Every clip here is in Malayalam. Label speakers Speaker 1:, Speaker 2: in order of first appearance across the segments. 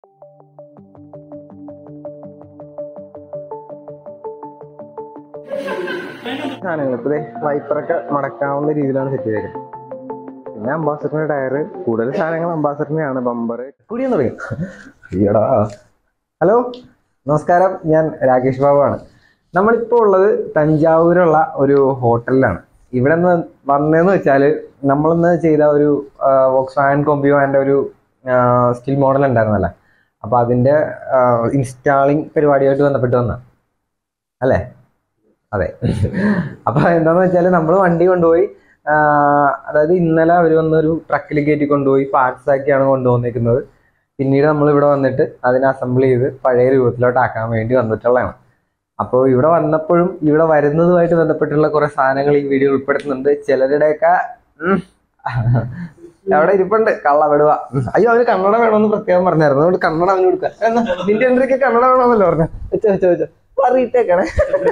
Speaker 1: സാധനങ്ങൾ ഇപ്പൊ വൈപ്പറൊക്കെ മടക്കാവുന്ന രീതിയിലാണ് സെറ്റ് ചെയ്തേക്കുന്നത് പിന്നെ അംബാസഡറിന്റെ ടയർ കൂടുതൽ സാധനങ്ങൾ അംബാസഡറിനെയാണ് ബമ്പർ കൂടിയെന്ന് തുടങ്ങി ഈയടാ ഹലോ നമസ്കാരം ഞാൻ രാകേഷ് ബാബു ആണ് നമ്മളിപ്പോൾ ഉള്ളത് തഞ്ചാവൂരുള്ള ഒരു ഹോട്ടലിലാണ് ഇവിടെ നിന്ന് വന്നതെന്ന് വെച്ചാൽ നമ്മളിന്ന് ചെയ്ത ഒരു വോക്സ് വാൻ കോമ്പിയോൻ്റെ ഒരു സ്റ്റിൽ മോഡൽ ഉണ്ടായിരുന്നല്ലോ അപ്പോൾ അതിൻ്റെ ഇൻസ്റ്റാളിങ് പരിപാടിയായിട്ട് ബന്ധപ്പെട്ട് വന്ന അല്ലേ അതെ അപ്പൊ എന്താന്ന് വെച്ചാൽ നമ്മൾ വണ്ടി കൊണ്ടുപോയി ആ, അതായത് ഇന്നലെ അവർ വന്നൊരു ട്രക്കിൽ കയറ്റി കൊണ്ടുപോയി പാർട്സ് ആക്കിയാണ് കൊണ്ടുവന്നിരിക്കുന്നത് പിന്നീട് നമ്മൾ ഇവിടെ വന്നിട്ട് അതിനെ അസംബിൾ ചെയ്ത് പഴയ രൂപത്തിലോട്ട് ആക്കാൻ വേണ്ടി വന്നിട്ടുള്ളതാണ് അപ്പോൾ ഇവിടെ വന്നപ്പോഴും ഇവിടെ വരുന്നതുമായിട്ട് ബന്ധപ്പെട്ടുള്ള കുറെ സാധനങ്ങൾ ഈ വീഡിയോ ഉൾപ്പെടുത്തുന്നുണ്ട് ചിലരുടെയൊക്കെ ഉം, അവിടെ ഇരിപ്പുണ്ട് കള്ള വിടുക അയ്യോ അവന് കന്നഡ വേണമെന്ന് പ്രത്യേകം പറഞ്ഞായിരുന്നു അതുകൊണ്ട് കന്നഡ അവന് കൊടുക്കുക എന്നാ നിന്റെ എന്തൊക്കെ കന്നഡ വേണമെന്നല്ലോ പറഞ്ഞു വെച്ചോ വെച്ചോ വെച്ചോ പറയിട്ടേക്കണേ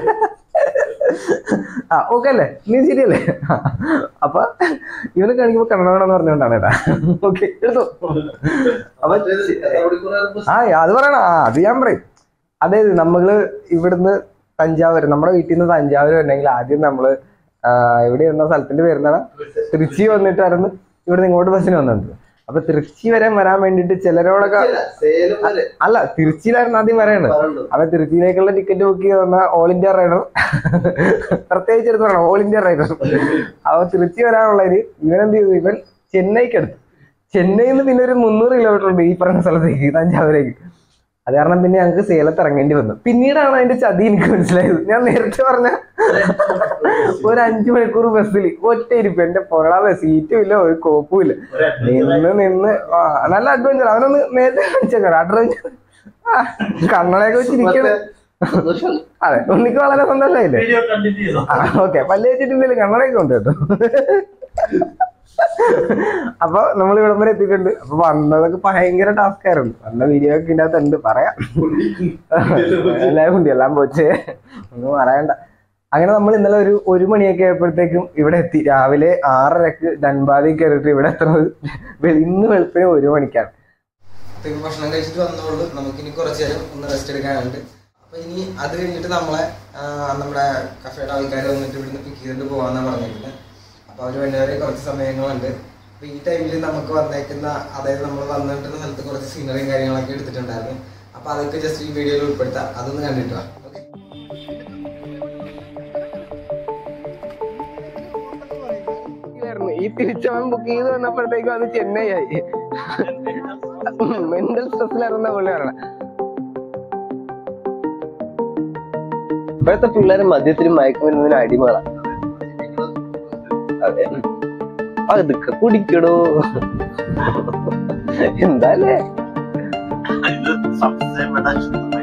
Speaker 1: ആ ഓക്കെ അല്ലേ നീ ശരിയല്ലേ അപ്പൊ ഇവനെ കാണിക്കുമ്പോ കന്നഡ വേണമെന്ന് പറഞ്ഞുകൊണ്ടാണ് കേട്ടാ ഓക്കെ എടുത്തു അപ്പൊ ആ അത് പറയണ ആ അത് ഞാൻ പറയും അതായത് നമ്മള് ഇവിടുന്ന് തഞ്ചാവൂർ നമ്മുടെ വീട്ടിൽ നിന്ന് തഞ്ചാവൂർ വരണമെങ്കിൽ ആദ്യം നമ്മള് ആ, ഇവിടെ ഇരുന്ന സ്ഥലത്തിന്റെ പേരുന്നാണ് തൃച്ചി വന്നിട്ടായിരുന്നു ഇവിടെ ഇങ്ങോട്ട് ബസ്സിന് വന്നത് അപ്പൊ തൃച്ചി വരെ വരാൻ വേണ്ടിട്ട് ചിലരോടൊക്കെ അല്ല തിരുച്ചിയിലായിരുന്നു ആദ്യം പറയണത് അപ്പൊ തിരുച്ചിയിലേക്കുള്ള ടിക്കറ്റ് ബുക്ക് ചെയ്ത് വന്ന ഓൾ ഇന്ത്യ റൈഡർ പ്രത്യേകിച്ച് എടുത്ത് പറയണം ഓൾ ഇന്ത്യ റൈഡർ അപ്പൊ തിരുച്ചി വരാനുള്ളതിന് ഇവൻ എന്ത് ചെയ്തു ഇവൻ ചെന്നൈക്ക് എടുത്തു ചെന്നൈയിൽ നിന്ന് പിന്നെ ഒരു മുന്നൂറ് കിലോമീറ്റർ ഉണ്ട് ഈ പറഞ്ഞ സ്ഥലത്തേക്ക് തഞ്ചാവൂരേക്ക് അത് കാരണം പിന്നെ ഞങ്ങൾക്ക് സേലത്ത് ഇറങ്ങേണ്ടി വന്നു പിന്നീടാണ് അതിന്റെ ചതി എനിക്ക് മനസ്സിലായത് ഞാൻ നേരത്തെ പറഞ്ഞ ഒരു അഞ്ചു മണിക്കൂർ ബസ്സിൽ ഒറ്റ ഇരിപ്പ് എന്റെ പൊറടാതെ സീറ്റും ഇല്ല ഒരു കോപ്പും ഇല്ല നിന്ന് നിന്ന് ആ, നല്ല അഡ്വഞ്ചർ അവനൊന്ന് നേരത്തെ കാണിച്ചേക്കാം അഡ്വഞ്ചർ കണ്ണടയൊക്കെ വെച്ചിരിക്കണേ അതെ ഉണ്ണിക്ക് വളരെ സന്തോഷമായില്ലേ
Speaker 2: വീഡിയോ കണ്ടിന്യൂ ചെയ്തോ
Speaker 1: ആ ഓക്കെ പല്ല് വെച്ചിട്ടുണ്ടെങ്കിൽ കണ്ണടയൊക്കെ ഉണ്ട് കേട്ടോ അപ്പൊ നമ്മൾ ഇവിടം വരെ എത്തിയിട്ടുണ്ട് അപ്പൊ വന്നതൊക്കെ ഭയങ്കര ടാസ്ക് ആയിരുന്നു വന്ന വീഡിയോ ഒക്കെ ഇതിന്റെ അകത്ത് ഉണ്ട് പറയാം എല്ലാം ഉണ്ട് എല്ലാം പോച്ചേ ഒന്നും പറയണ്ട അങ്ങനെ നമ്മൾ ഇന്നലെ ഒരു ഒരു മണിയൊക്കെ ആയപ്പോഴത്തേക്കും ഇവിടെ എത്തി രാവിലെ ആറരക്ക് ധൻബാദിൽ കയറിയിട്ട് ഇവിടെ എത്തുന്നത് വെ- ഇന്ന് വെളുപ്പിന് ഒരു മണിക്കാണ് ഭക്ഷണം കഴിച്ചിട്ട് വന്നോളൂ നമുക്കിനി കുറച്ച് നേരം ഒന്ന് റെസ്റ്റ് എടുക്കാനുണ്ട് അപ്പൊ ഇനി അത് കഴിഞ്ഞിട്ട് നമ്മളെ ആ, നമ്മുടെ കഫേയുടെ ആൾക്കാർ വന്നിട്ട് ഇവിടുന്ന് പിക്ക് ചെയ്തിട്ട് പോകാന്നാണ് പറഞ്ഞിട്ടുണ്ട് അപ്പൊ അവര് വേണ്ടവരെ കുറച്ച് സമയങ്ങളുണ്ട് അപ്പൊ ഈ ടൈമിൽ നമുക്ക് വന്നേക്കുന്ന അതായത് നമ്മൾ വന്നിട്ടുള്ള സ്ഥലത്ത് കുറച്ച് സീനറിയും കാര്യങ്ങളൊക്കെ എടുത്തിട്ടുണ്ടായിരുന്നു അപ്പൊ അതൊക്കെ ജസ്റ്റ് ഈ വീഡിയോയിൽ ഉൾപ്പെടുത്താം അതൊന്ന് കണ്ടിട്ട് വാ ഓക്കെ ഈ തിരിച്ചവൻ ബുക്ക് ചെയ്ത് വന്നപ്പോഴത്തേക്കും അത് ചെന്നൈ ആയി മെന്റൽ സ്ട്രെസ്സിലായിരുന്ന പുള്ളി പറഞ്ഞ ഇപ്പോഴത്തെ പിള്ളേര് മദ്യത്തിനും മയക്കുമരുന്നതിനും അടിമകളാ അതെ അതൊക്കെ കുടിക്കടോ എന്താലേ
Speaker 2: ഇത് സംശയം വേണ്ട ശുദ്ധമായി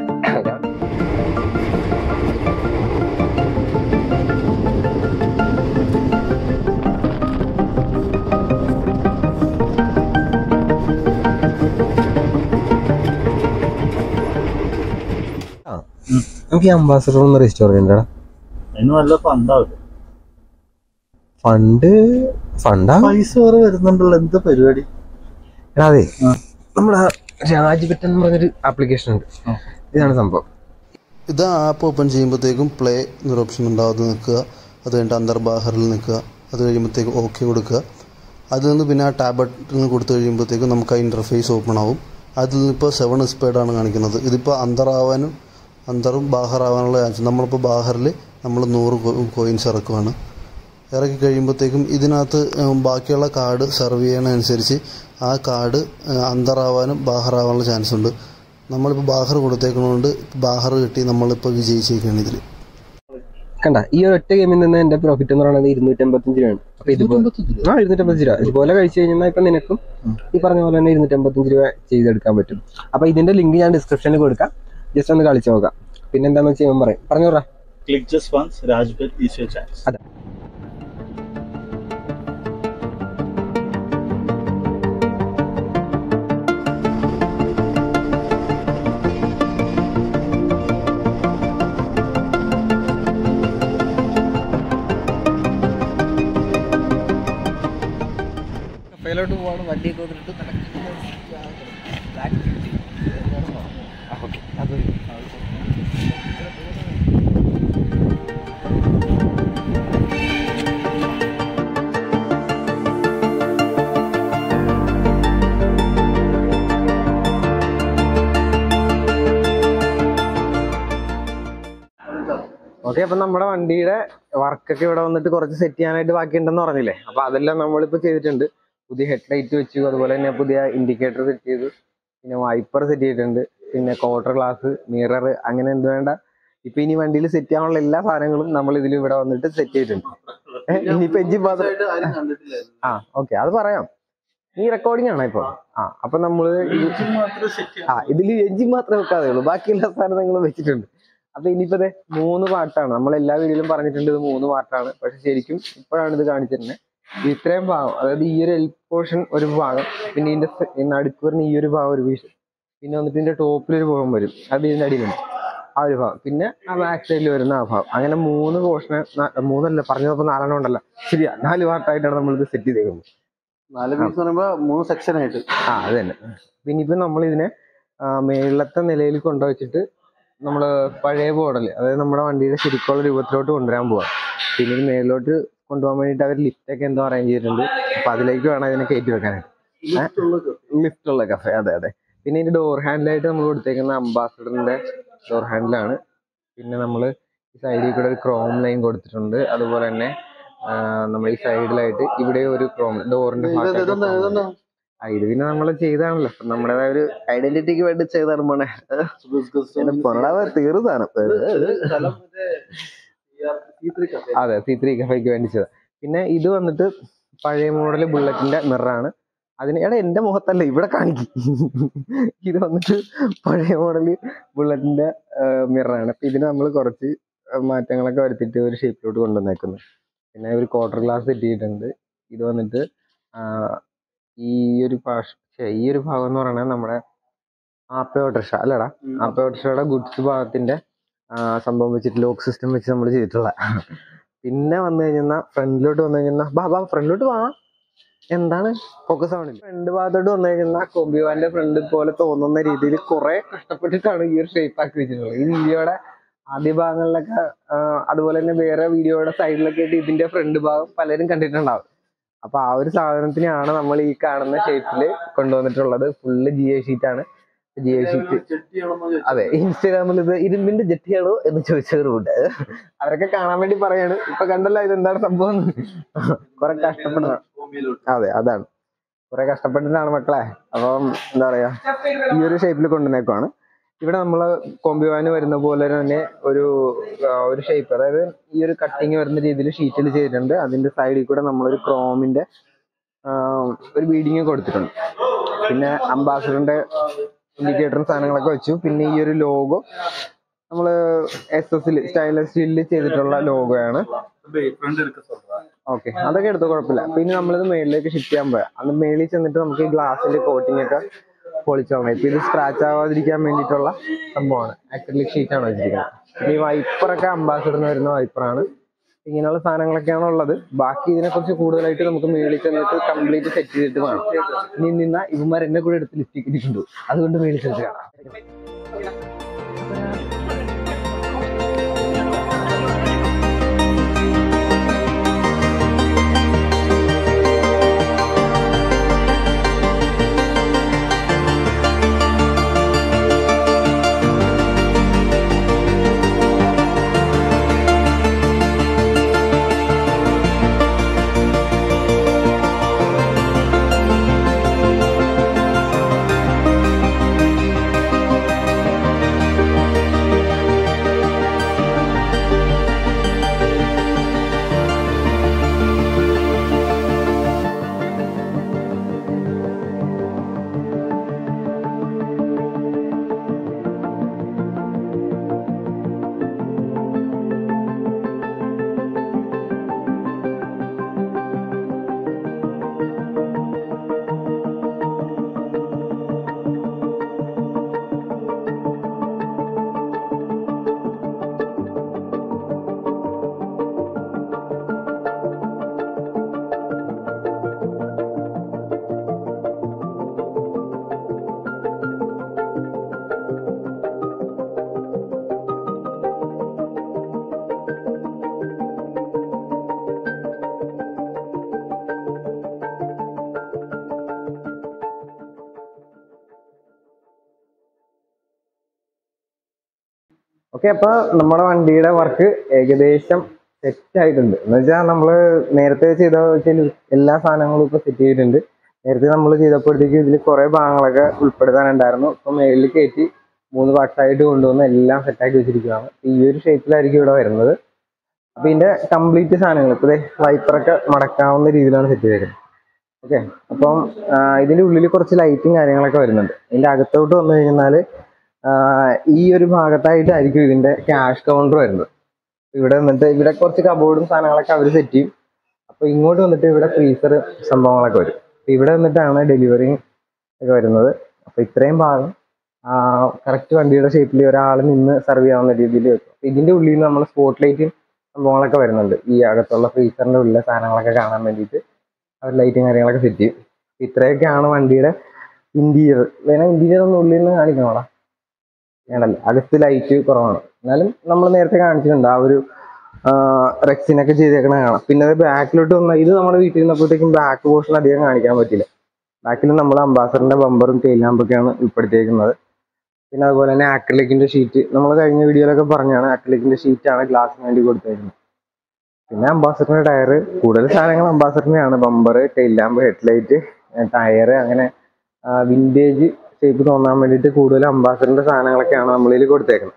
Speaker 1: നമുക്ക് അംബാസഡർ എന്ന റെസ്റ്റോറന്റ്
Speaker 2: അതിന് നല്ല ഫണ്ടാവും
Speaker 1: ഫണ്ട് ഫണ്ടാ
Speaker 2: പൈസ വേറെ വരുന്നുണ്ടല്ലോ എന്ത് പരിപാടി
Speaker 1: അതെ
Speaker 2: ആ.
Speaker 1: നമ്മുടെ രാജ്പറ്റൻ എന്ന് പറഞ്ഞൊരു ആപ്ലിക്കേഷൻ ഉണ്ട്
Speaker 2: ആ.
Speaker 1: ഇതാണ് സംഭവം
Speaker 3: ഇത് ആപ്പ് ഓപ്പൺ ചെയ്യുമ്പോഴത്തേക്കും പ്ലേ എന്നൊരു ഓപ്ഷൻ ഉണ്ടാവാതെ നിൽക്കുക അത് കഴിഞ്ഞിട്ട് അന്തർബാഹറിൽ നിൽക്കുക അത് കഴിയുമ്പോഴത്തേക്കും ഓക്കെ കൊടുക്കുക അതിൽ നിന്ന് പിന്നെ ആ ടാബ് ബട്ടൺ കൊടുത്തു കഴിയുമ്പോഴത്തേക്കും നമുക്ക് ആ ഇൻ്റർഫേസ് ഓപ്പൺ ആവും അതിൽ നിന്നിപ്പോൾ സെവൻ സ്പീഡാണ് കാണിക്കുന്നത് ഇതിപ്പോൾ അന്തറാവാനും അന്തറും ബാഹറാവാനുള്ള ചാൻസ് നമ്മളിപ്പോൾ ബാഹറിൽ നമ്മൾ നൂറ് കോയിൻസ് ഇറക്കുവാണ് ഇറക്കി കഴിയുമ്പോഴത്തേക്കും ഇതിനകത്ത് ഉം, ബാക്കിയുള്ള കാർഡ് സെർവ് ചെയ്യണതനുസരിച്ച് ആ കാർഡ് അന്തറാവാനും ബാഹറാവാനുള്ള ചാൻസ് ഉണ്ട് നമ്മളിപ്പോൾ ബാഹർ കൊടുത്തേക്കുന്നതുകൊണ്ട് ബാഹർ കിട്ടി നമ്മളിപ്പോൾ വിജയിച്ചേക്കാണ് ഇതിൽ
Speaker 1: കണ്ട ഈ ഒരു ഒറ്റ ഗെയിമിൽ നിന്ന് എന്റെ പ്രോഫിറ്റ് എന്ന് പറയുന്നത് ഇരുന്നൂറ്റമ്പത്തഞ്ച് രൂപയാണ് അപ്പൊ ഇതുപോലെ ആ ഇരുന്നൂറ്റമ്പത്തഞ്ച് രൂപ ഇതുപോലെ കഴിച്ചു കഴിഞ്ഞാൽ ഇപ്പൊ നിനക്കും ഈ പറഞ്ഞ പോലെ തന്നെ ഇരുന്നൂറ്റമ്പത്തഞ്ച് രൂപ ചെയ്തെടുക്കാൻ പറ്റും അപ്പൊ ഇതിന്റെ ലിങ്ക് ഞാൻ ഡിസ്ക്രിപ്ഷനിൽ കൊടുക്കാം ജസ്റ്റ് ഒന്ന് കളിച്ചു നോക്കാം പിന്നെ എന്താന്ന് വെച്ചാൽ ഇവൻ പറയും പറഞ്ഞു പറ
Speaker 2: ക്ലിക്ക് ജസ്റ്റ് വൺസ് രാജ്പത് ഈസ് യുവർ ചാൻസ്
Speaker 1: അതെ കപ്പയിലോട്ട് പോവാണ് വണ്ടിയൊക്കെ വന്നിട്ട് ഓക്കെ അപ്പൊ നമ്മുടെ വണ്ടിയുടെ വർക്കൊക്കെ ഇവിടെ വന്നിട്ട് കുറച്ച് സെറ്റ് ചെയ്യാനായിട്ട് ബാക്കിയുണ്ടെന്ന് പറഞ്ഞില്ലേ അപ്പൊ അതെല്ലാം നമ്മളിപ്പോ ചെയ്തിട്ടുണ്ട് പുതിയ ഹെഡ്ലൈറ്റ് വെച്ചു അതുപോലെ തന്നെ പുതിയ ഇൻഡിക്കേറ്റർ സെറ്റ് ചെയ്തു പിന്നെ വൈപ്പർ സെറ്റ് ചെയ്തിട്ടുണ്ട് പിന്നെ ക്വാർട്ടർ ഗ്ലാസ് മിറർ അങ്ങനെ എന്ത് വേണ്ട ഇപ്പൊ ഇനി വണ്ടിയിൽ സെറ്റ് ചെയ്യാനുള്ള എല്ലാ സാധനങ്ങളും നമ്മൾ ഇതിൽ ഇവിടെ വന്നിട്ട് സെറ്റ് ചെയ്തിട്ടുണ്ട് ഏഹ്, ഇനിയിപ്പോ എഞ്ചിൻ മാത്രം
Speaker 2: ആരും കണ്ടിട്ടില്ലായിരുന്നു
Speaker 1: ആ ഓക്കെ അത് പറയാം ഈ റെക്കോർഡിംഗ് ആണ് ഇപ്പൊ ആ അപ്പൊ നമ്മള് ഇത്
Speaker 2: എഞ്ചിൻ മാത്രം സെറ്റ്
Speaker 1: ആ ഇതിൽ എഞ്ചിൻ മാത്രമേ വെക്കാതെ ഉള്ളൂ ബാക്കി എല്ലാ സാധനങ്ങളും വെച്ചിട്ടുണ്ട് അപ്പൊ ഇനിയിപ്പോ ദേ മൂന്ന് പാട്ടാണ് നമ്മൾ എല്ലാ വീഡിയോയിലും പറഞ്ഞിട്ടുണ്ട് ഇത് മൂന്ന് പാട്ടാണ് പക്ഷെ ശരിക്കും ഇപ്പോഴാണ് ഇത് കാണിച്ചിരുന്നത് ഇത്രയും ഭാഗം അതായത് ഈ ഒരു എൽ പോർഷൻ ഒരു ഭാഗം പിന്നെ ഇതിന്റെ സ- ഈ നടുക്ക് വരുന്ന ഈ ഒരു ഭാഗം ഒരു പീസ് പിന്നെ വന്നിട്ട് ഇതിന്റെ ടോപ്പിൽ ഒരു ഭാഗം വരും അത് ഇതിന്റെ അടിയിലുണ്ട് ആ ഒരു ഭാഗം പിന്നെ ആ ബാക്ക് സൈഡിൽ വരുന്ന ആ ഭാഗം അങ്ങനെ മൂന്ന് പോർഷന് മൂന്നല്ല പറഞ്ഞപ്പോ നാലെണ്ണം ഉണ്ടല്ലോ ശരിയാ നാല് പാർട്ടായിട്ടാണ് നമ്മൾ ഇത് സെറ്റ് ചെയ്തേക്കുന്നത്
Speaker 2: നാല് പീസ് പറയുമ്പോ മൂന്ന് സെക്ഷൻ ആയിട്ട്
Speaker 1: ആ അത് തന്നെ പിന്നെ ഇപ്പൊ നമ്മൾ ഇതിനെ മേളത്തെ നിലയിൽ കൊണ്ടുവച്ചിട്ട് നമ്മൾ പഴയ മോഡൽ അതായത് നമ്മുടെ വണ്ടിയുടെ ശരിക്കുള്ള രൂപത്തിലോട്ട് കൊണ്ടുവരാൻ പോവാം പിന്നെ ഇത് മേളിലോട്ട് കൊണ്ടുപോകാൻ വേണ്ടിയിട്ട് അവർ ലിഫ്റ്റ് ഒക്കെ എന്തോ അറേഞ്ച് ചെയ്തിട്ടുണ്ട് അപ്പൊ അതിലേക്ക് വേണം ഇതിനെ കയറ്റി വെക്കാനായിട്ട് ലിഫ്റ്റ് ഉള്ള കഫേ അതെ അതെ പിന്നെ ഇതിന്റെ ഡോർ ഹാൻഡിലായിട്ട് നമ്മൾ കൊടുത്തേക്കുന്ന അംബാസഡറിന്റെ ഡോർ ഹാൻഡിലാണ് പിന്നെ നമ്മൾ ഈ സൈഡിൽ കൂടെ ഒരു ക്രോം ലൈൻ കൊടുത്തിട്ടുണ്ട് അതുപോലെ തന്നെ നമ്മൾ ഈ സൈഡിലായിട്ട് ഇവിടെ ഒരു ക്രോം ഡോറിന്റെ ഭാഗത്ത് ആ, ഇത് പിന്നെ നമ്മൾ ചെയ്താണല്ലോ അപ്പൊ നമ്മുടേതായ ഒരു ഐഡന്റിറ്റിക്ക് വേണ്ടി ചെയ്താണ് മോനെ പൊന്നടാവ് തീർന്നു സാധനം അതെ സി ത്രീ കഫയ്ക്ക് വേണ്ടി ചെയ്ത പിന്നെ ഇത് വന്നിട്ട് പഴയ മോഡൽ ബുള്ളറ്റിന്റെ മിററാണ് അതിന് എടാ എന്റെ മുഖത്തല്ല ഇവിടെ കാണിക്കും ഇത് വന്നിട്ട് പഴയ മോഡൽ ബുള്ളറ്റിന്റെ മിററാണ് അപ്പൊ ഇതിന് നമ്മൾ കുറച്ച് മാറ്റങ്ങളൊക്കെ വരുത്തിയിട്ട് ഒരു ഷേപ്പിലോട്ട് കൊണ്ടുവന്നേക്കുന്നു പിന്നെ ഒരു ക്വാർട്ടർ ഗ്ലാസ് സെറ്റ് ചെയ്തിട്ടുണ്ട് ഇത് വന്നിട്ട് ആ, ഈ ഒരു ഭാഷ ഛെ, ഈ ഒരു ഭാഗം എന്ന് പറയുന്നത് നമ്മുടെ ആപ്പ ഓട്ടർഷ അല്ലടാ ആപ്പ ഓട്ടർഷയുടെ ഗുഡ്സ് ഭാഗത്തിന്റെ ആ, സംഭവം വെച്ചിട്ട് ലോക്ക് സിസ്റ്റം വെച്ച് നമ്മൾ ചെയ്തിട്ടുള്ള പിന്നെ വന്നു കഴിഞ്ഞാൽ ഫ്രണ്ടിലോട്ട് വന്നു കഴിഞ്ഞാൽ ബാ ബാ ഫ്രണ്ടിലോട്ട് വാ എന്താണ് ഫോക്കസ് ആവണില്ല ഫ്രണ്ട് ഭാഗത്തോട്ട് വന്നു കഴിഞ്ഞാൽ കൊമ്പിവാന്റെ ഫ്രണ്ട് പോലെ തോന്നുന്ന രീതിയിൽ കുറെ കഷ്ടപ്പെട്ടിട്ടാണ് ഈ ഒരു ഷേപ്പ് ആക്കി വെച്ചിട്ടുള്ളത് ഈ വീഡിയോയുടെ ആദ്യ ഭാഗങ്ങളിലൊക്കെ ആ, അതുപോലെ തന്നെ വേറെ വീഡിയോയുടെ സൈഡിലൊക്കെ ആയിട്ട് ഇതിന്റെ ഫ്രണ്ട് ഭാഗം പലരും കണ്ടിട്ടുണ്ടാവും അപ്പൊ ആ ഒരു സാധനത്തിനെയാണ് നമ്മൾ ഈ കാണുന്ന ഷേപ്പിൽ കൊണ്ടുവന്നിട്ടുള്ളത് ഫുള്ള് ജി ഐ ഷീറ്റ് ആണ് ജി ഐ ഷീറ്റ് അതെ ഇൻസ്റ്റാഗ്രാമിൽ ഇത് ഇരുമ്പിന്റെ ജെട്ടിയാണോ എന്ന് ചോദിച്ചവരുമുണ്ട് അവരൊക്കെ കാണാൻ വേണ്ടി പറയാണ് ഇപ്പൊ കണ്ടല്ലോ ഇതെന്താണ് സംഭവം എന്ന്. കുറെ കഷ്ടപ്പെടുന്ന അതെ അതാണ് കുറെ കഷ്ടപ്പെട്ടിട്ടാണ് മക്കളെ അപ്പം എന്താ പറയാ ഈ ഒരു ഷേപ്പിൽ കൊണ്ടുവന്നേക്കുവാണ് ഇവിടെ നമ്മൾ കൊമ്പിവാന് വരുന്ന പോലെ തന്നെ ഒരു ആ, ഒരു ഷേപ്പ് അതായത് ഈ ഒരു കട്ടിങ് വരുന്ന രീതിയിൽ ഷീറ്റിൽ ചെയ്തിട്ടുണ്ട് അതിന്റെ സൈഡിൽ കൂടെ നമ്മളൊരു ക്രോമിന്റെ ഒരു ബീഡിങ് കൊടുത്തിട്ടുണ്ട് പിന്നെ അംബാസഡറിന്റെ ഇൻഡിക്കേറ്ററും സാധനങ്ങളൊക്കെ വെച്ചു പിന്നെ ഈ ഒരു ലോഗോ നമ്മള് എസ് എസിൽ സ്റ്റൈലസ് സ്റ്റീലിൽ ചെയ്തിട്ടുള്ള ലോഗോയാണ്
Speaker 2: ഫ്രണ്ട് എടുക്ക சொல்றா
Speaker 1: ഓക്കെ അതൊക്കെ എടുത്തു കുഴപ്പമില്ല പിന്നെ നമ്മളിത് മേളിലേക്ക് ഷിഫ്റ്റ് ചെയ്യാൻ പോയാ അന്ന് മേളിൽ ചെന്നിട്ട് നമുക്ക് ഈ ഗ്ലാസിന്റെ കോട്ടിംഗ് ഒക്കെ പൊളിച്ചോളണം ഇപ്പൊ ഇത് സ്ക്രാച്ച് ആവാതിരിക്കാൻ വേണ്ടിയിട്ടുള്ള സംഭവമാണ് അക്രലിക് ഷീറ്റ് ആണ് വെച്ചിരിക്കുന്നത് പിന്നെ ഈ വൈപ്പറൊക്കെ അംബാസിഡറിന് വരുന്ന വൈപ്പറാണ് ഇങ്ങനെയുള്ള സാധനങ്ങളൊക്കെയാണ് ഉള്ളത് ബാക്കി ഇതിനെക്കുറിച്ച് കൂടുതലായിട്ട് നമുക്ക് മേളിൽ ചെന്നിട്ട് കംപ്ലീറ്റ് സെറ്റ് ചെയ്തിട്ട് വേണം ഇനി നിന്ന ഇവന്മാർ എന്നെ കൂടെ എടുത്ത് ലിഫ്റ്റിക്ക് ഇട്ടിട്ടുണ്ട് അതുകൊണ്ട് മേളിൽ ചെന്നിട്ട് കാണാം ഓക്കെ അപ്പൊ നമ്മുടെ വണ്ടിയുടെ വർക്ക് ഏകദേശം സെറ്റ് ആയിട്ടുണ്ട് എന്ന് വെച്ചാൽ നമ്മള് നേരത്തെ ചെയ്ത വെച്ചാൽ എല്ലാ സാധനങ്ങളും ഇപ്പൊ സെറ്റ് ചെയ്തിട്ടുണ്ട് നേരത്തെ നമ്മൾ ചെയ്തപ്പോഴത്തേക്കും ഇതിൽ കുറെ ഭാഗങ്ങളൊക്കെ ഉൾപ്പെടുത്താനുണ്ടായിരുന്നു ഇപ്പൊ മേളിൽ കയറ്റി മൂന്ന് പാർട്സായിട്ട് കൊണ്ടുവന്ന് എല്ലാം സെറ്റാക്കി വെച്ചിരിക്കുകയാണ് ഈ ഒരു ഷേപ്പിലായിരിക്കും ഇവിടെ വരുന്നത് അപ്പൊ ഇതിന്റെ കംപ്ലീറ്റ് സാധനങ്ങൾ ഇപ്പൊ വൈപ്പറൊക്കെ മടക്കാവുന്ന രീതിയിലാണ് സെറ്റ് ചെയ്തേക്കുന്നത് ഓക്കെ അപ്പം ആ, ഇതിന്റെ ഉള്ളിൽ കുറച്ച് ലൈറ്റും കാര്യങ്ങളൊക്കെ വരുന്നുണ്ട് ഇതിന്റെ അകത്തോട്ട് വന്നു കഴിഞ്ഞാല് ആ, ഈ ഒരു ഭാഗത്തായിട്ടായിരിക്കും ഇതിന്റെ ക്യാഷ് കൗണ്ടർ വരുന്നത് ഇവിടെ വന്നിട്ട് ഇവിടെ കുറച്ച് കബോർഡും സാധനങ്ങളൊക്കെ അവർ സെറ്റ് ചെയ്യും അപ്പൊ ഇങ്ങോട്ട് വന്നിട്ട് ഇവിടെ ഫ്രീസർ സംഭവങ്ങളൊക്കെ വരും അപ്പൊ ഇവിടെ വന്നിട്ടാണ് ഡെലിവറി ഒക്കെ വരുന്നത് അപ്പൊ ഇത്രയും ഭാഗം കറക്റ്റ് വണ്ടിയുടെ ഷേപ്പിൽ ഒരാൾ നിന്ന് സെർവ് ചെയ്യാവുന്ന രീതിയിൽ വെക്കും അപ്പൊ ഇതിന്റെ ഉള്ളിൽ നിന്ന് നമ്മൾ സ്പോട്ട് ലൈറ്റും സംഭവങ്ങളൊക്കെ വരുന്നുണ്ട് ഈ അകത്തുള്ള ഫ്രീസറിന്റെ ഉള്ളിലെ സാധനങ്ങളൊക്കെ കാണാൻ വേണ്ടിയിട്ട് അവർ ലൈറ്റും കാര്യങ്ങളൊക്കെ സെറ്റ് ചെയ്യും ഇത്രയൊക്കെയാണ് വണ്ടിയുടെ ഇന്റീരിയർ വേണേ ഇന്റീരിയർ ഒന്ന് ഉള്ളിൽ നിന്ന് കാണിക്കണോടാ വേണല്ലോ അകത്ത് ലൈറ്റ് കുറവാണ് എന്നാലും നമ്മൾ നേരത്തെ കാണിച്ചിട്ടുണ്ട് ആ ഒരു റെക്സിനൊക്കെ ചെയ്തേക്കണ കാണാം പിന്നെ അത് ബാക്കിലോട്ട് വന്നാൽ ഇത് നമ്മുടെ വീട്ടിൽ നിന്നപ്പോഴത്തേക്കും ബാക്ക് പോർഷൻ അധികം കാണിക്കാൻ പറ്റില്ല ബാക്കിൽ നമ്മൾ അംബാസഡറിന്റെ ബമ്പറും തേയിലാമ്പൊക്കെയാണ് ഉൾപ്പെടുത്തിയേക്കുന്നത് പിന്നെ അതുപോലെ തന്നെ ആക്രിലിക്കിന്റെ ഷീറ്റ് നമ്മൾ കഴിഞ്ഞ വീഡിയോയിലൊക്കെ പറഞ്ഞാണ് ആക്രിലിക്കിന്റെ ഷീറ്റാണ് ഗ്ലാസിന് വേണ്ടി കൊടുത്തേക്കുന്നത് പിന്നെ അംബാസഡറിന്റെ ടയർ കൂടുതൽ സാധനങ്ങൾ അംബാസഡറിനെയാണ് bumper tail lamp headlight tyre അങ്ങനെ വിൻറ്റേജ് ഷേപ്പ് തോന്നാൻ വേണ്ടിയിട്ട് കൂടുതൽ അംബാസഡറിന്റെ സാധനങ്ങളൊക്കെയാണ് നമ്മളിൽ കൊടുത്തേക്കുന്നത്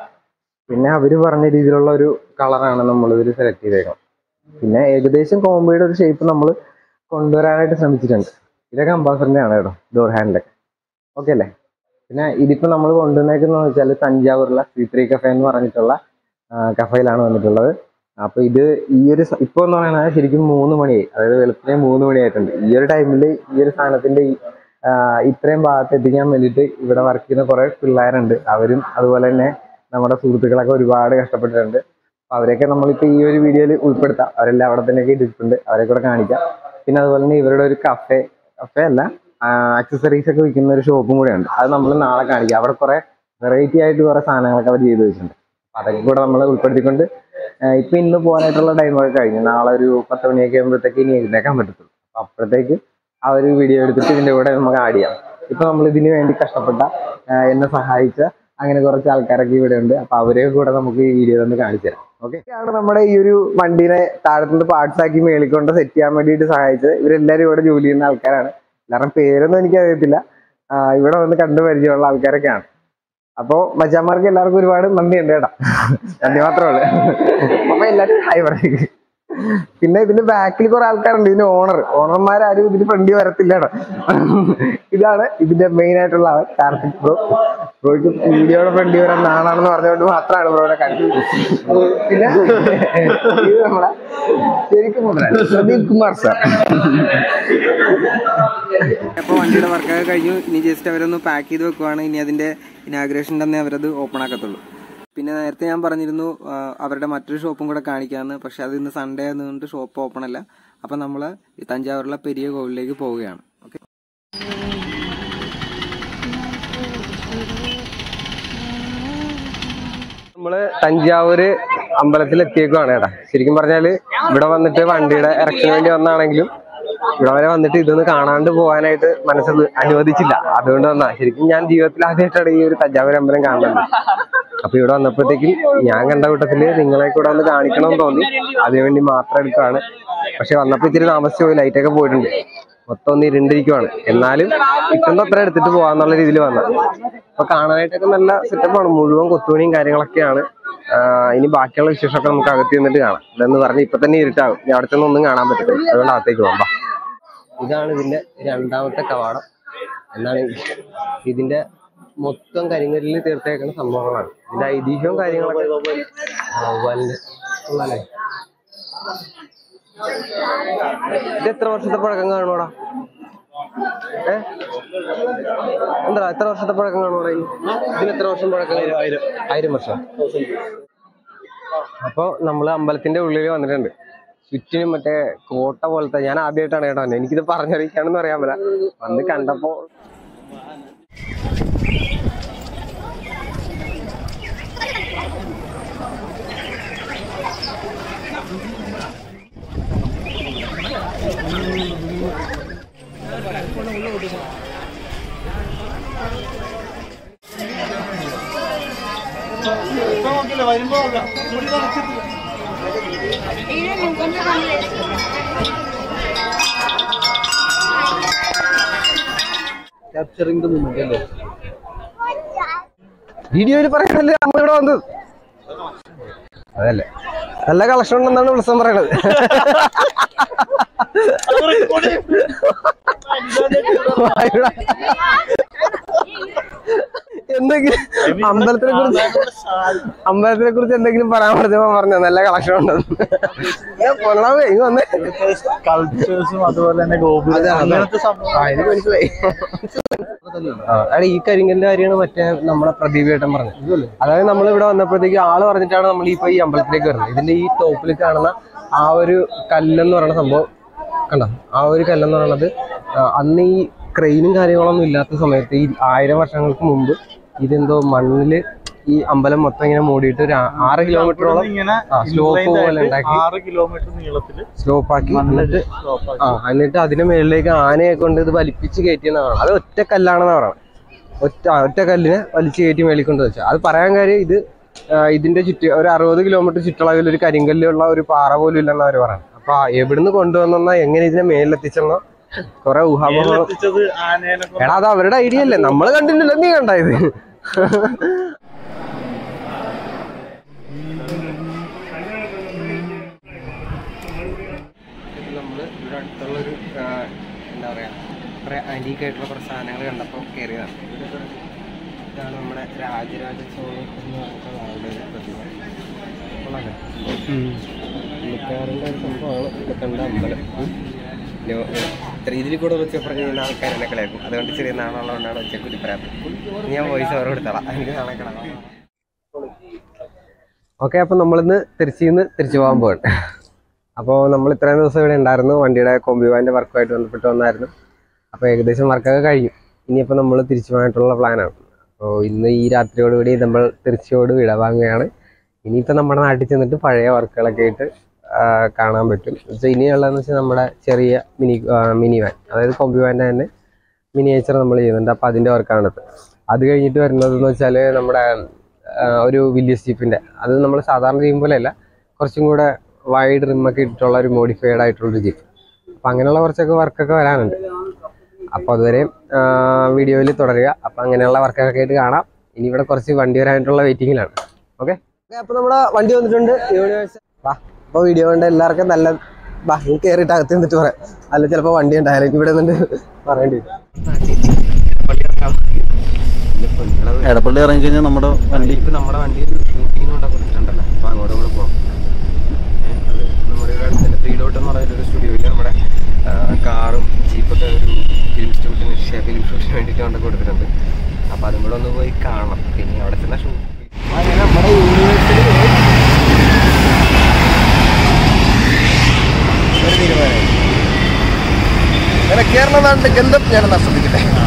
Speaker 1: പിന്നെ അവർ പറഞ്ഞ രീതിയിലുള്ള ഒരു കളറാണ് നമ്മൾ ഇതിൽ സെലക്ട് ചെയ്തേക്കുന്നത് പിന്നെ ഏകദേശം കോംബോയുടെ ഒരു ഷേപ്പ് നമ്മൾ കൊണ്ടുവരാനായിട്ട് ശ്രമിച്ചിട്ടുണ്ട് ഇതൊക്കെ അംബാസഡറിന്റെ ആണ് കേട്ടോ ഡോർ ഹാൻഡിലൊക്കെ ഓക്കെ അല്ലേ പിന്നെ ഇതിപ്പോ നമ്മൾ കൊണ്ടുവന്നേക്കുന്നത് വെച്ചാൽ തഞ്ചാവൂരിലെ സി ത്രീ കഫേ എന്ന് പറഞ്ഞിട്ടുള്ള കഫയിലാണ് വന്നിട്ടുള്ളത് അപ്പൊ ഇത് ഈ ഒരു സ- ഇപ്പൊ എന്ന് പറയുന്നത് ശരിക്കും മൂന്ന് മണിയായി അതായത് വെളുപ്പിനെ മൂന്ന് മണിയായിട്ടുണ്ട് ഈ ഒരു ടൈമിൽ ഈ ഒരു സാധനത്തിന്റെ ഈ, ആ, ഇത്രയും ഭാഗത്ത് എത്തിക്കാൻ വേണ്ടിയിട്ട് ഇവിടെ വർക്ക് ചെയ്യുന്ന കുറെ പിള്ളേരുണ്ട് അവരും അതുപോലെ തന്നെ നമ്മുടെ സുഹൃത്തുക്കളൊക്കെ ഒരുപാട് കഷ്ടപ്പെട്ടിട്ടുണ്ട് അപ്പൊ അവരെയൊക്കെ നമ്മളിപ്പോ ഈ ഒരു വീഡിയോയിൽ ഉൾപ്പെടുത്താം അവരെല്ലാം അവിടെ തന്നെയൊക്കെ ഇട്ടിട്ടുണ്ട് അവരെ കൂടെ കാണിക്കാം പിന്നെ അതുപോലെ തന്നെ ഇവരുടെ ഒരു കഫേ കഫേ അല്ല ആക്സസറീസ് ഒക്കെ വിൽക്കുന്ന ഒരു ഷോപ്പും കൂടെ ഉണ്ട് അത് നമ്മൾ നാളെ കാണിക്കാം അവിടെ കുറെ വെറൈറ്റി ആയിട്ട് കുറെ സാധനങ്ങളൊക്കെ അവർ ചെയ്ത് വെച്ചിട്ടുണ്ട് അപ്പൊ അതൊക്കെ കൂടെ നമ്മൾ ഉൾപ്പെടുത്തിക്കൊണ്ട് ആ, ഇപ്പൊ ഇന്ന് പോകാനായിട്ടുള്ള ടൈമൊക്കെ കഴിഞ്ഞു നാളെ ഒരു പത്ത് മണിയൊക്കെ ആകുമ്പോഴത്തേക്ക് ഇനി എഴുന്നേക്കാൻ പറ്റത്തുള്ളൂ അപ്പൊ അപ്പോഴത്തേക്ക് ആ ഒരു വീഡിയോ എടുത്തിട്ട് ഇതിന്റെ കൂടെ നമുക്ക് ആഡ് ചെയ്യാം ഇപ്പൊ നമ്മൾ ഇതിന് വേണ്ടി കഷ്ടപ്പെട്ട ആ, എന്നെ സഹായിച്ച അങ്ങനെ കുറച്ച് ആൾക്കാരൊക്കെ ഇവിടെ ഉണ്ട് അപ്പൊ അവരെ കൂടെ നമുക്ക് ഈ വീഡിയോ ഒന്ന് കാണിച്ചു തരാം ഓക്കെ ആണ് നമ്മുടെ ഈ ഒരു വണ്ടീനെ താഴത്തുനിന്ന് പാർട്സ് ആക്കി മേളിക്കൊണ്ട് സെറ്റ് ചെയ്യാൻ വേണ്ടിയിട്ട് സഹായിച്ചത് ഇവരെല്ലാവരും ഇവിടെ ജോലി ചെയ്യുന്ന ആൾക്കാരാണ് എല്ലാവരും പേരൊന്നും എനിക്കറിയത്തില്ല ആ, ഇവിടെ വന്ന് കണ്ടു പരിചയമുള്ള ആൾക്കാരൊക്കെയാണ് അപ്പോ മച്ചാന്മാർക്ക് എല്ലാവർക്കും ഒരുപാട് നന്ദിയുണ്ട് കേട്ടോ നന്ദി മാത്രമേ ഉള്ളൂ അപ്പൊ എല്ലാരും ഹായ് പറയും പിന്നെ ഇതിന്റെ ബാക്കിൽ കുറെ ആൾക്കാരുണ്ട് ഇതിന്റെ ഓണർ ഓണർമാരും ഇതിന് ഫ്രണ്ടി വരത്തില്ല കേട്ടോ ഇതാണ് ഇതിന്റെ മെയിൻ ആയിട്ടുള്ള ആൾ കാർത്തിക് ബ്രോ ബ്രോയ്ക്ക് വീഡിയോയുടെ ഫ്രണ്ടി വരാൻ നാണാണെന്ന് പറഞ്ഞുകൊണ്ട് മാത്രമാണ് ബ്രോനെ കാണിച്ചത് പിന്നെ ഇത് നമ്മളെ ശരിക്കും മുതലാളി പ്രദീപ് കുമാർ സാർ
Speaker 4: അപ്പോൾ വണ്ടിയുടെ വർക്കൊക്കെ കഴിഞ്ഞു ഇനി ജസ്റ്റ് അവരൊന്ന് പാക്ക് ചെയ്ത് വെക്കുവാണ് ഇനി അതിന്റെ ഇനാഗ്രേഷൻ തന്നെ അവരത് ഓപ്പൺ ആക്കത്തുള്ളൂ പിന്നെ നേരത്തെ ഞാൻ പറഞ്ഞിരുന്നു ആ, അവരുടെ മറ്റൊരു ഷോപ്പും കൂടെ കാണിക്കാമെന്ന് പക്ഷെ അത് ഇന്ന് സൺഡേ ആയതുകൊണ്ട് ഷോപ്പ് ഓപ്പൺ അല്ല അപ്പം നമ്മൾ തഞ്ചാവൂരിലെ പെരിയ കോവിലേക്ക് പോവുകയാണ് ഓക്കെ
Speaker 1: നമ്മള് തഞ്ചാവൂര് അമ്പലത്തിൽ എത്തിയേക്കുവാണ് ഏട്ടാ ശരിക്കും പറഞ്ഞാല് ഇവിടെ വന്നിട്ട് വണ്ടിയുടെ ഇറക്കിന് വേണ്ടി വന്നാണെങ്കിലും ഇവിടെ വരെ വന്നിട്ട് ഇതൊന്ന് കാണാണ്ട് പോകാനായിട്ട് മനസ്സ് അനുവദിച്ചില്ല അതുകൊണ്ട് വന്നാ ശരിക്കും ഞാൻ ജീവിതത്തിൽ ആദ്യമായിട്ടാണ് ഈ ഒരു തഞ്ചാവൂർ അമ്പലം കാണുന്നത് അപ്പൊ ഇവിടെ വന്നപ്പോഴത്തേക്ക് ഞാൻ കണ്ട കൂട്ടത്തില് നിങ്ങളെ കൂടെ ഒന്ന് കാണിക്കണമെന്ന് തോന്നി അതിനുവേണ്ടി മാത്രം എടുക്കുകയാണ് പക്ഷെ വന്നപ്പോ ഇത്തിരി താമസിച്ചു പോയി ലൈറ്റൊക്കെ പോയിട്ടുണ്ട് മൊത്തം ഒന്ന് ഇരുണ്ടിരിക്കുവാണ് എന്നാലും കിട്ടുന്ന അത്ര എടുത്തിട്ട് പോവാന്നുള്ള രീതിയിൽ വന്ന അപ്പൊ കാണാനായിട്ടൊക്കെ നല്ല സെറ്റപ്പാണ് മുഴുവൻ കൊത്തുപണിയും കാര്യങ്ങളൊക്കെയാണ് ആഹ് ഇനി ബാക്കിയുള്ള വിശേഷമൊക്കെ നമുക്ക് അകത്ത് നിന്നിട്ട് കാണാം ഇതെന്ന് പറഞ്ഞ് ഇപ്പൊ തന്നെ ഇരുട്ടാകും ഇനി അവിടെ നിന്ന് ഒന്നും കാണാൻ പറ്റത്തില്ല അതുകൊണ്ട് അകത്തേക്ക് പോകാം ബാ. ഇതാണ് ഇതിന്റെ രണ്ടാമത്തെ കവാടം എന്നാണ് ഇതിന്റെ മൊത്തം കരിങ്കല്ലിൽ തീർത്തേക്കുന്ന സംഭവങ്ങളാണ് ഇതിന്റെ ഐതിഹ്യവും കാര്യങ്ങളൊക്കെ വലുത് ഉള്ളല്ലേ ഇത് എത്ര വർഷത്തെ പഴക്കം കാണുവാടാ ഏ എന്താ എത്ര വർഷത്തെ പഴക്കം കാണുവാടാ ഇനി? ഇതിന് എത്ര വർഷം പഴക്കം ആയിരം ആയിരം വർഷം അപ്പൊ നമ്മള് അമ്പലത്തിന്റെ ഉള്ളിൽ വന്നിട്ടുണ്ട് ചുറ്റിനും മറ്റേ കോട്ട പോലത്തെ ഞാൻ ആദ്യമായിട്ടാണ് കേട്ടോ വന്നത്. എനിക്കിത് പറഞ്ഞറിയിക്കാണെന്ന് അറിയാൻ പറ്റില്ല വന്ന് കണ്ടപ്പോ
Speaker 2: വരുമ്പോ നോക്കാം. മുടി നനച്ചിട്ട്.
Speaker 3: ക്യാപ്ചറിംഗ് ദ മൂമെന്റ് അല്ലേ
Speaker 1: വീഡിയോയിൽ പറയുന്നില്ല നമ്മൾ ഇവിടെ വന്നത് അതല്ലേ നല്ല കളക്ഷൻ ഉണ്ടെന്നാണ് വിളിച്ചാൻ പറയണത് എന്തെങ്കിലും അമ്പലത്തിനെ കുറിച്ച് അമ്പലത്തിനെ കുറിച്ച് എന്തെങ്കിലും പറയാൻ പറഞ്ഞപ്പോ പറഞ്ഞു നല്ല കളക്ഷൻ ഉണ്ടെന്ന് പൊള്ളാവേ ഇങ്ങ് വന്നേ
Speaker 2: കൾച്ചേഴ്സും അതുപോലെ തന്നെ ഗോപുരം
Speaker 1: അതെ, അതെ.
Speaker 2: അങ്ങനത്തെ സംഭവം
Speaker 1: ആ, എനിക്ക് മനസ്സിലായി ആ, എടാ ഈ കരിങ്കലിന്റെ കാര്യമാണ് മറ്റേ നമ്മുടെ പ്രദീപ് ഏട്ടൻ പറഞ്ഞത് അതായത് നമ്മൾ ഇവിടെ വന്നപ്പോഴത്തേക്ക് ആള് പറഞ്ഞിട്ടാണ് നമ്മൾ ഇപ്പൊ ഈ അമ്പലത്തിലേക്ക് വരുന്നത് ഇതിന്റെ ഈ ടോപ്പിൽ കാണുന്ന ആ ഒരു കല്ലെന്ന് പറയുന്ന സംഭവം കണ്ടോ ആ ഒരു കല്ലെന്ന് പറയുന്നത് ആ, അന്ന് ഈ ക്രെയിനും കാര്യങ്ങളൊന്നും ഇല്ലാത്ത സമയത്ത് ഈ ആയിരം വർഷങ്ങൾക്ക് മുമ്പ് ഇതെന്തോ മണ്ണില് ഈ അമ്പലം മൊത്തം ഇങ്ങനെ മൂടിയിട്ട് ഒരു ആ- ആറ് കിലോമീറ്ററോളം
Speaker 2: ഇങ്ങനെ
Speaker 1: സ്ലോപ്പ്
Speaker 2: inclined
Speaker 1: പോലെ
Speaker 2: ആയിട്ട്
Speaker 1: ഉണ്ടാക്കി
Speaker 2: ആറ് കിലോമീറ്റർ നീളത്തില്
Speaker 1: സ്ലോപ്പാക്കി എന്നിട്ട്
Speaker 2: slope ആക്കി.
Speaker 1: ആ എന്നിട്ട് അതിന് മുകളിലേക്ക് ആനയെ കൊണ്ട് ഇത് വലിപ്പിച്ച് കയറ്റിയെന്നാണ് അത് ഒറ്റ കല്ലാണെന്ന് പറയണം ഒറ്റ ആ, ഒറ്റ കല്ലിനെ വലിച്ചു കയറ്റി മേളിൽ കൊണ്ട് വെച്ചാൽ അത് പറയാൻ കാര്യം ഇത് ആ, ഇതിന്റെ ചുറ്റി ഒരു അറുപത് കിലോമീറ്റർ ചുറ്റളവിൽ ഒരു കരിങ്കല്ലുള്ള ഒരു പാറ പോലും ഇല്ലെന്ന് അവർ പറയണം അപ്പൊ ആ എവിടുന്ന് കൊണ്ടുവന്നെന്നോ എങ്ങനെ ഇതിനെ മേളിലെത്തിച്ചെന്നോ കുറെ ഊഹാപോഹങ്ങൾ
Speaker 2: എത്തിച്ചത് ആനേനെ കൊണ്ട്
Speaker 1: എടാ അത് അവരുടെ ഐഡിയ അല്ലേ നമ്മള് കണ്ടില്ലല്ലോ നീ കണ്ടായത് നമ്മൾ ഇവിടെ അടുത്തുള്ളൊരു എന്താ പറയാ കുറെ അനീക്കായിട്ടുള്ള കുറച്ച് സാധനങ്ങൾ കണ്ടപ്പോൾ കയറിയതാണ് ഇതാണ് നമ്മുടെ രാജരാജ ചോളൻ എന്ന് പറഞ്ഞിട്ടുള്ള ആളുടെ ഒരു പ്രതിമ കൊള്ളാല്ലേ? പുള്ളിക്കാരൻ്റെ ഒരു സംഭവമാണ് ഇവിടെ കണ്ട അമ്പലം ഉം. ലോ- ഇത്ര ഇതിൽ കൂടെ വെച്ച് പറഞ്ഞു കഴിഞ്ഞാൽ ആൾക്കാർ എന്നെ കളയാക്കും അതുകൊണ്ട് ചെറിയ നാണുള്ളതുകൊണ്ടാണ് ഒച്ചക്കൂടി പറയാത്തത് ഞാൻ വോയിസ് ഓവർ കൊടുത്തോളാം എനിക്ക് നാണക്കടാ ഓക്കെ അപ്പം നമ്മളിന്ന് തിരുച്ചിന്ന് തിരിച്ചു പോകാൻ പോവാണ് അപ്പോൾ നമ്മൾ ഇത്രയും ദിവസം ഇവിടെ ഉണ്ടായിരുന്നു വണ്ടിയുടെ കോമ്പിവാൻ്റെ വർക്കുമായിട്ട് ബന്ധപ്പെട്ട് വന്നായിരുന്നു അപ്പോൾ ഏകദേശം വർക്കൊക്കെ കഴിഞ്ഞു ഇനിയിപ്പോൾ നമ്മൾ തിരിച്ചു പോകാനായിട്ടുള്ള പ്ലാനാണ് അപ്പോൾ ഇന്ന് ഈ രാത്രിയോടുകൂടി നമ്മൾ തിരിച്ചോട് വിടവാങ്ങുകയാണ് ഇനിയിപ്പോൾ നമ്മുടെ നാട്ടിൽ ചെന്നിട്ട് പഴയ വർക്കുകളൊക്കെ ആയിട്ട് ആ, കാണാൻ പറ്റും വെച്ചാൽ ഇനിയുള്ളതെന്ന് വെച്ചാൽ നമ്മുടെ ചെറിയ മിനി മിനി വാൻ അതായത് കോമ്പി വാൻ്റെ തന്നെ മിനിയേച്ചർ നമ്മൾ ചെയ്യുന്നുണ്ട് അപ്പോൾ അതിൻ്റെ വർക്കാണിത് അത് കഴിഞ്ഞിട്ട് വരുന്നതെന്ന് വെച്ചാൽ നമ്മുടെ ആ, ഒരു വില്യസ് ജീപ്പിൻ്റെ അത് നമ്മൾ സാധാരണ ചെയ്യുമ്പോഴല്ല കുറച്ചും കൂടെ വൈഡ് റിമ്മൊക്കെ ഇട്ടിട്ടുള്ള ഒരു മോഡിഫൈഡ് ആയിട്ടുള്ളൊരു ജീപ്പ് അപ്പം അങ്ങനെയുള്ള കുറച്ചൊക്കെ വർക്കൊക്കെ വരാനുണ്ട് അപ്പോൾ അതുവരെ വീഡിയോയിൽ തുടരുക അപ്പം അങ്ങനെയുള്ള വർക്കൊക്കെ ആയിട്ട് കാണാം ഇനി ഇവിടെ കുറച്ച് വണ്ടി വരാനായിട്ടുള്ള വെയിറ്റിങ്ങിലാണ് ഓക്കെ അപ്പോൾ നമ്മുടെ വണ്ടി വന്നിട്ടുണ്ട് യൂണിവേഴ്സ് വാ അപ്പോൾ വീഡിയോ കണ്ട എല്ലാവർക്കും നല്ല വാ നീ കയറിയിട്ട് അകത്ത് നിന്നിട്ട് പറയാം അല്ല ചിലപ്പോൾ വണ്ടി ഉണ്ടായാലും ഇവിടെ നിന്നിട്ട് പറയേണ്ടി വരും
Speaker 2: എടപ്പള്ളി ഇറങ്ങി കഴിഞ്ഞാൽ നമ്മുടെ വണ്ടി
Speaker 1: ഇപ്പൊ നമ്മുടെ വണ്ടി ഷൂട്ടിങ്ങിന് കൊണ്ടാ കൊടുത്തിട്ടുണ്ടല്ലോ അപ്പൊ അങ്ങോട്ടും കൂടെ പോകാം ഏ, അത് നമ്മുടെ ഇവിടെ അടുത്ത് ത്രീ ഡോട്ട് എന്ന് പറയുന്ന ഒരു സ്റ്റുഡിയോയിൽ നമ്മുടെ ആ, കാറും ജീപ്പൊക്കെ ഒരു ഫിലിം ഷൂട്ടിന് ഫിലിം ഷൂട്ടിന് വേണ്ടിയിട്ട് കൊണ്ട് കൊടുത്തിട്ടുണ്ട് അപ്പൊ അതും കൂടെ ഒന്ന് പോയി കാണണം പിന്നെ അവിടെ ചെന്ന ഷൂട്ട് അങ്ങനെ നമ്മുടെ യൂണിവേഴ്സിറ്റി ഒരു തീരുമാനമായി അങ്ങനെ കേരള നാടിന്റെ ഗന്ധം ഞാൻ ആസ്വദിക്കട്ടെ